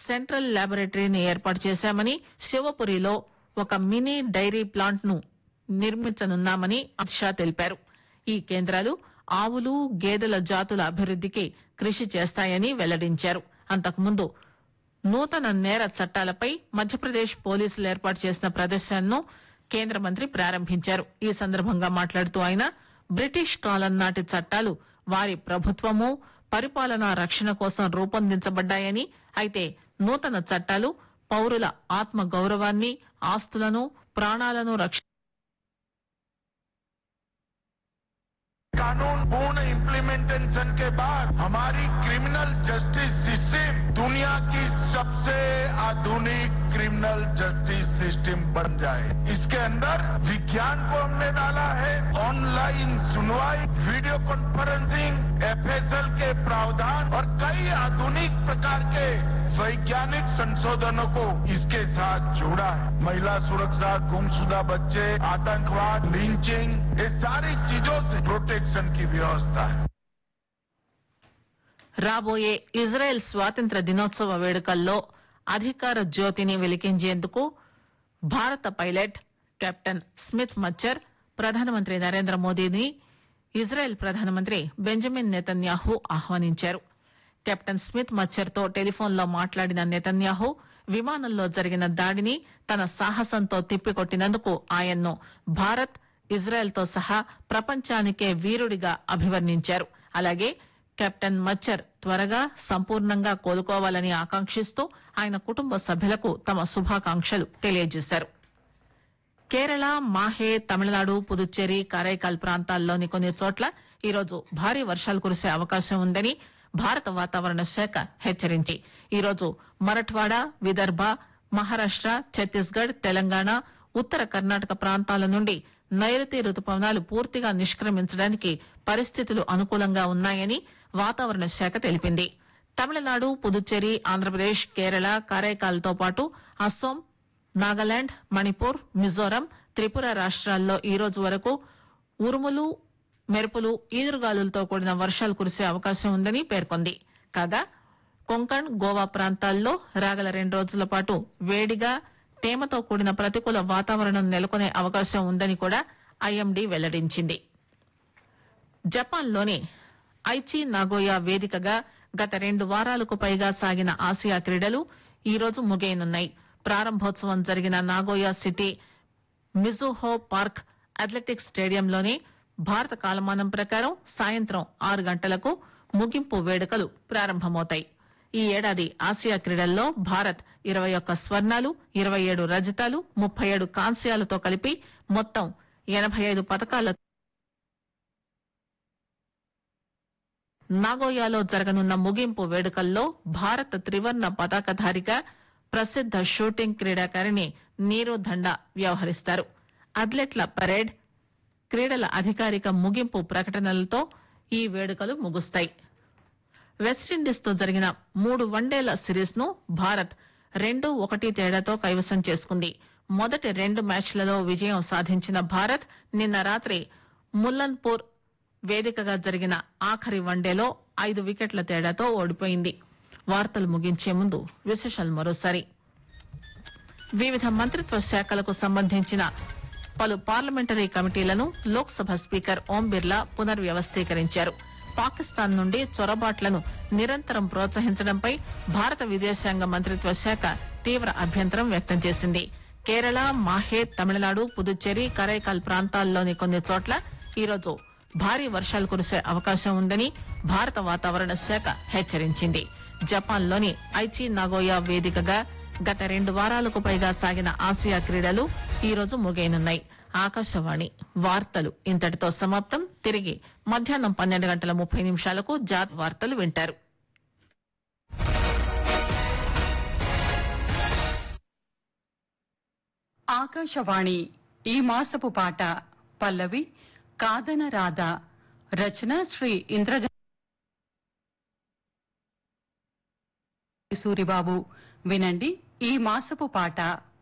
central ల్యాబొరేటరీని ఏర్పాటు చేశామని శివపురిలో ఒక మినీ డైరీ ప్లాంట్ ను నిర్మించనున్నామని అమిత్ షా తెలిపారు ఈ కేంద్రాలు ఆవులు గేదెల జాతుల అభివృద్దికి కృషి చేస్తాయని వెల్లడించారు అంతకుముందు నూతన నేర చట్టాలపై మధ్యప్రదేశ్ పోలీసులు ఏర్పాటు చేసిన ప్రదర్శనను కేంద్ర మంత్రి ప్రారంభించారు ఈ సందర్భంగా మాట్లాడుతూ ఆయన బ్రిటిష్ కాలం నాటి చట్టాలు వారి ప్రభుత్వము పరిపాలనా రక్షణ కోసం రూపొందించబడ్డాయని అయితే నూతన చట్టాలు పౌరుల ఆత్మ గౌరవాన్ని ఆస్తులను ప్రాణాలను రక్ష कानून पूर्ण इम्प्लीमेंटेशन के बाद हमारी क्रिमिनल जस्टिस सिस्टम दुनिया की सबसे आधुनिक क्रिमिनल जस्टिस सिस्टम बन जाए इसके अंदर विज्ञान को हमने डाला है ऑनलाइन सुनवाई वीडियो कॉन्फ्रेंसिंग एफएसएल के प्रावधान और कई आधुनिक प्रकार के वैज्ञानिक संशोधनों को इसके साथ जोड़ा है महिला सुरक्षा गुमशुदा बच्चे आतंकवाद लिंचिंग ये सारी चीजों से प्रोटेक्शन की व्यवस्था है రాబోయే ఇజ్రాయెల్ స్వాతంత్ర దినోత్సవ వేడుకల్లో అధికార జ్యోతిని వెలిగించేందుకు భారత పైలట్ కెప్టెన్ స్మిత్ మచ్చర్ ప్రధానమంత్రి నరేంద్ర మోదీని ఇజ్రాయెల్ ప్రధానమంత్రి బెంజమిన్ నెతన్యాహు ఆహ్వానించారు కెప్టెన్ స్మిత్ మచ్చర్ తో టెలిఫోన్లో మాట్లాడిన నెతన్యాహు విమానంలో జరిగిన దాడిని తన సాహసంతో తిప్పికొట్టినందుకు ఆయన్ను భారత్ ఇజ్రాయెల్ తో సహా ప్రపంచానికే వీరుడిగా అభివర్ణించారు అలాగే కెప్టెన్ మచ్చర్ త్వరగా సంపూర్ణంగా కోలుకోవాలని ఆకాంక్షిస్తూ ఆయన కుటుంబ సభ్యులకు తమ శుభాకాంక్షలు తెలియజేశారు కేరళ మాహే తమిళనాడు పుదుచ్చేరి కరైకాల్ ప్రాంతాల్లోని కొన్ని చోట్ల ఈరోజు భారీ వర్షాలు కురిసే అవకాశం ఉందని భారత వాతావరణ శాఖ హెచ్చరించి ఈరోజు మరఠ్వాడ విదర్భ మహారాష్ట ఛత్తీస్గఢ్ తెలంగాణ ఉత్తర కర్ణాటక ప్రాంతాల నుండి నైరుతి రుతుపవనాలు పూర్తిగా నిష్క్రమించడానికి పరిస్థితులు అనుకూలంగా ఉన్నాయని వాతావరణ శాఖ తెలిపింది తమిళనాడు పుదుచ్చేరి ఆంధ్రప్రదేశ్ కేరళ కారైకాల్తో పాటు అస్సోం నాగాలాండ్ మణిపూర్ మిజోరం త్రిపుర రాష్ట్రాల్లో ఈ రోజు వరకు ఉరుములు మెరుపులు ఈదురుగాలులతో కూడిన వర్షాలు కురిసే అవకాశం ఉందని పేర్కొంది కాగా కొంకణ్ గోవా ప్రాంతాల్లో రాగల రెండు రోజుల పాటు వేడిగా తేమతో కూడిన ప్రతికూల వాతావరణం నెలకొనే అవకాశం ఉందని కూడా ఐఎండీ వెల్లడించింది జపాన్లోని ఐచి నాగోయా వేదికగా గత రెండు వారాలకు పైగా సాగిన ఆసియా క్రీడలు ఈ రోజు ముగియనున్నాయి ప్రారంభోత్సవం జరిగిన Nagoya city Mizuho park athletics స్టేడియంలోనే భారత కాలమానం ప్రకారం సాయంత్రం ఆరు గంటలకు ముగింపు వేడుకలు ప్రారంభమవుతాయి ఈ ఏడాది ఆసియా క్రీడల్లో భారత్ ఇరవై ఒక్క స్వర్ణాలు ఇరవై ఏడు రజతాలు ముప్పై ఏడు కాంస్యాలతో కలిపి మొత్తం ఎనభై ఐదు పథకాల నాగోయాలో జరగనున్న ముగింపు వేడుకల్లో భారత్ త్రివర్ణ పతాకధారిగా ప్రసిద్ద షూటింగ్ క్రీడాకారిణి నీరు దండా వ్యవహరిస్తారు అథ్లెట్ల పరేడ్ క్రీడల అధికారిక ముగింపు ప్రకటనలతో ఈ వేడుకలు ముగుస్తాయి వెస్టిండీస్ తో జరిగిన మూడు వన్డేల సిరీస్ ను భారత్ రెండు ఒకటి తేడాతో కైవసం చేసుకుంది మొదటి రెండు మ్యాచ్లలో విజయం సాధించిన భారత్ నిన్న రాత్రి ముల్లన్పూర్ వేదికగా జరిగిన ఆఖరి వన్డేలో ఐదు వికెట్ల తేడాతో ఓడిపోయింది వార్తలు ముగించే ముందు విశేషాలు మరోసారి వివిధ మంత్రిత్వ శాఖలకు సంబంధించిన పలు పార్లమెంటరీ కమిటీలను లోక్సభ స్పీకర్ ఓం బిర్లా పునర్వ్యవస్థీకరించారు పాకిస్తాన్ నుండి చొరబాట్లను నిరంతరం ప్రోత్సహించడంపై భారత విదేశాంగ మంత్రిత్వ శాఖ తీవ్ర అభ్యంతరం వ్యక్తం చేసింది కేరళ మాహే తమిళనాడు పుదుచ్చేరి కరైకాల్ ప్రాంతాల్లోని కొన్ని చోట్ల ఈరోజు భారీ వర్షాలు కురిసే అవకాశం ఉందని భారత వాతావరణ శాఖ హెచ్చరించింది జపాన్లోని ఐచి నాగోయా వేదికగా గత రెండు వారాలకు పైగా సాగిన ఆసియా క్రీడలు ఈ రోజు ముగియనున్నాయి ఆకాశవాణి వార్తలు ఇంతటితో సమాప్తం తిరిగి మధ్యాహ్నం పన్నెండు గంటల ముప్పై నిమిషాలకు జాత్ వార్తలు వింటారు ఆకాశవాణి ఈ మాసపు పాట పల్లవి కాదన రాధ రచన శ్రీ ఇంద్రజ సూరిబాబు వినండి ఈ మాసపు పాట